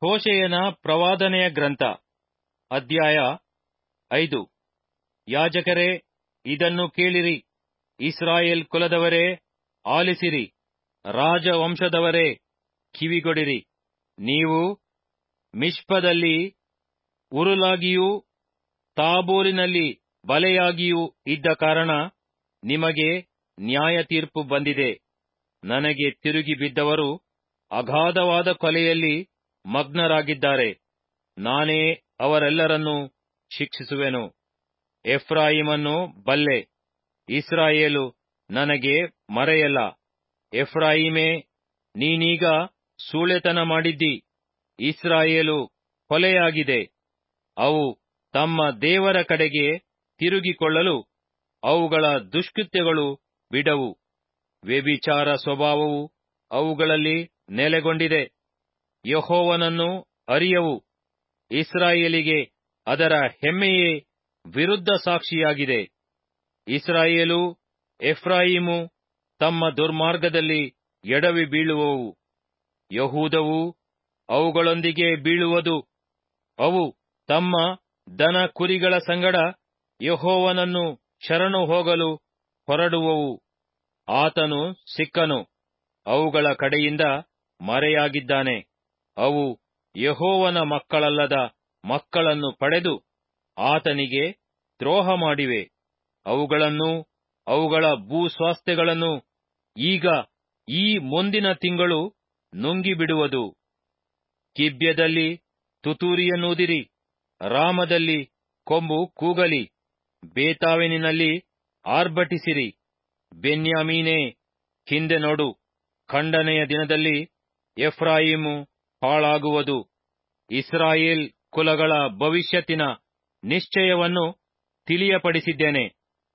ಹೋಶೆಯನ ಪ್ರವಾದನೆಯ ಗ್ರಂಥ ಅಧ್ಯಾಯ ಐದು ಯಾಜಕರೇ ಇದನ್ನು ಕೇಳಿರಿ ಇಸ್ರಾಯೇಲ್ ಕುಲದವರೇ ಆಲಿಸಿರಿ ರಾಜವಂಶದವರೇ ಕಿವಿಗೊಡಿರಿ ನೀವು ಮಿಷ್ಪದಲ್ಲಿ ಉರುಲಾಗಿಯೂ ತಾಬೋರಿನಲ್ಲಿ ಬಲೆಯಾಗಿಯೂ ಇದ್ದ ಕಾರಣ ನಿಮಗೆ ನ್ಯಾಯ ತೀರ್ಪು ಬಂದಿದೆ ನನಗೆ ತಿರುಗಿ ಬಿದ್ದವರು ಅಗಾಧವಾದ ಕೊಲೆಯಲ್ಲಿ ಮಗ್ನರಾಗಿದ್ದಾರೆ ನಾನೇ ಅವರೆಲ್ಲರನ್ನೂ ಶಿಕ್ಷಿಸುವೆನು ಎಫ್ರಾಯಿಮನ್ನು ಬಲ್ಲೆ ಇಸ್ರಾಯೇಲು ನನಗೆ ಮರೆಯಲ್ಲ ಎಫ್ರಾಯಿಮೇ ನೀನೀಗ ಸೂಳೆತನ ಮಾಡಿದ್ದಿ ಇಸ್ರಾಯೇಲು ಕೊಲೆಯಾಗಿದೆ ಅವು ತಮ್ಮ ದೇವರ ಕಡೆಗೆ ತಿರುಗಿಕೊಳ್ಳಲು ಅವುಗಳ ದುಷ್ಕೃತ್ಯಗಳು ಬಿಡವು ವ್ಯಭಿಚಾರ ಸ್ವಭಾವವು ಅವುಗಳಲ್ಲಿ ನೆಲೆಗೊಂಡಿದೆ ಯಹೋವನನ್ನು ಅರಿಯವು ಇಸ್ರಾಯೇಲಿಗೆ ಅದರ ಹೆಮ್ಮೆಯೇ ವಿರುದ್ಧ ಸಾಕ್ಷಿಯಾಗಿದೆ ಇಸ್ರಾಯೇಲು ಎಫ್ರಾಯಿಮು ತಮ್ಮ ದುರ್ಮಾರ್ಗದಲ್ಲಿ ಎಡವಿ ಬೀಳುವವು ಯಹೂದವು ಅವುಗಳೊಂದಿಗೆ ಬೀಳುವುದು ಅವು ತಮ್ಮ ದನ ಕುರಿಗಳ ಸಂಗಡ ಯಹೋವನನ್ನು ಶರಣು ಹೋಗಲು ಹೊರಡುವವು ಆತನು ಸಿಕ್ಕನು ಅವುಗಳ ಕಡೆಯಿಂದ ಮರೆಯಾಗಿದ್ದಾನೆ ಅವು ಯಹೋವನ ಮಕ್ಕಳಲ್ಲದ ಮಕ್ಕಳನ್ನು ಪಡೆದು ಆತನಿಗೆ ದ್ರೋಹ ಮಾಡಿವೆ ಅವುಗಳನ್ನೂ ಅವುಗಳ ಭೂಸ್ವಾಸ್ಥ್ಯಗಳನ್ನು ಈಗ ಈ ಮುಂದಿನ ತಿಂಗಳು ನುಂಗಿಬಿಡುವುದು ಕಿಬ್ಯದಲ್ಲಿ ತುತೂರಿಯನ್ನೂದಿರಿ ರಾಮದಲ್ಲಿ ಕೊಂಬು ಕೂಗಲಿ ಬೇತಾವೆನಿನಲ್ಲಿ ಆರ್ಭಟಿಸಿರಿ ಬೆನ್ಯಾಮೀನೇ ಹಿಂದೆ ನೋಡು ಖಂಡನೆಯ ದಿನದಲ್ಲಿ ಎಫ್ರಾಯಿಮು ಹಾಳಾಗುವುದು ಇಸ್ರಾಯೇಲ್ ಕುಲಗಳ ಭವಿಷ್ಯತ್ತಿನ ನಿಶ್ಚಯವನ್ನು ತಿಳಿಯಪಡಿಸಿದ್ದೇನೆ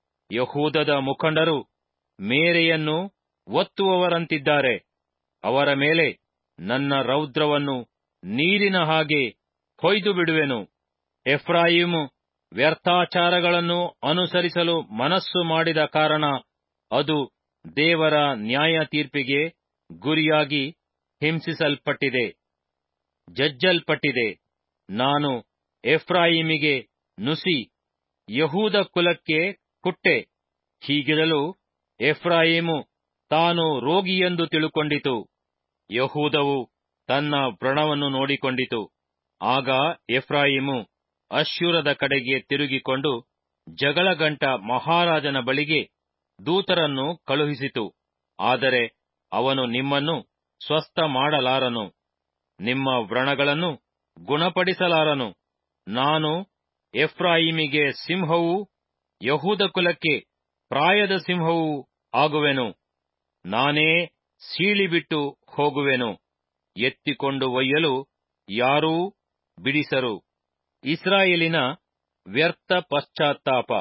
ಯಹೂದದ ಮುಖಂಡರು ಮೇರೆಯನ್ನು ಒತ್ತುವವರಂತಿದ್ದಾರೆ ಅವರ ಮೇಲೆ ನನ್ನ ರೌದ್ರವನ್ನು ನೀರಿನ ಹಾಗೆ ಹೊಯ್ದು ಬಿಡುವೆನು ಎಫ್ರಾಯಿಮು ವ್ಯರ್ಥಾಚಾರಗಳನ್ನು ಅನುಸರಿಸಲು ಮನಸ್ಸು ಮಾಡಿದ ಕಾರಣ ಅದು ದೇವರ ನ್ಯಾಯ ತೀರ್ಪಿಗೆ ಗುರಿಯಾಗಿ ಹಿಂಸಿಸಲ್ಪಟ್ಟಿದೆ ಜಜ್ಜಲ್ಪಟ್ಟಿದೆ ನಾನು ಎಫ್ರಾಯಿಮಿಗೆ ನುಸಿ ಯಹೂದ ಕುಲಕ್ಕೆ ಕುಟ್ಟೆ ಹೀಗಿರಲು ಎಫ್ರಾಯಿಮು ತಾನು ರೋಗಿಯೆಂದು ತಿಳುಕೊಂಡಿತು ಯಹೂದವು ತನ್ನ ವ್ರಣವನ್ನು ನೋಡಿಕೊಂಡಿತು ಆಗ ಎಫ್ರಾಯಿಮು ಅಶ್ಶೂರದ ಕಡೆಗೆ ತಿರುಗಿಕೊಂಡು ಜಗಳಗಂಟ ಮಹಾರಾಜನ ಬಳಿಗೆ ದೂತರನ್ನು ಕಳುಹಿಸಿತು ಆದರೆ ಅವನು ನಿಮ್ಮನ್ನು ಸ್ವಸ್ಥ ಮಾಡಲಾರನು ನಿಮ್ಮ ವ್ರಣಗಳನ್ನು ಗುಣಪಡಿಸಲಾರನು ನಾನು ಎಫ್ರಾಯಿಮಿಗೆ ಸಿಂಹವೂ ಯಹೂದ ಕುಲಕ್ಕೆ ಪ್ರಾಯದ ಸಿಂಹವೂ ಆಗುವೆನು ನಾನೇ ಸೀಳಿಬಿಟ್ಟು ಹೋಗುವೆನು ಎತ್ತಿಕೊಂಡು ಒಯ್ಯಲು ಯಾರೂ ಬಿಡಿಸರು ಇಸ್ರಾಯೇಲಿನ ವ್ಯರ್ಥ ಪಶ್ಚಾತ್ತಾಪ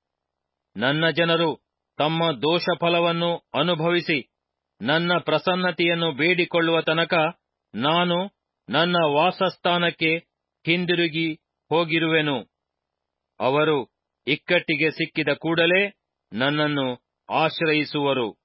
ನನ್ನ ಜನರು ತಮ್ಮ ದೋಷ ಫಲವನ್ನು ಅನುಭವಿಸಿ ನನ್ನ ಪ್ರಸನ್ನತೆಯನ್ನು ಬೇಡಿಕೊಳ್ಳುವ ತನಕ ನಾನು ನನ್ನ ವಾಸಸ್ಥಾನಕ್ಕೆ ಹಿಂದಿರುಗಿ ಹೋಗಿರುವೆನು ಅವರು ಇಕ್ಕಟ್ಟಿಗೆ ಸಿಕ್ಕಿದ ಕೂಡಲೇ ನನ್ನನ್ನು ಆಶ್ರಯಿಸುವರು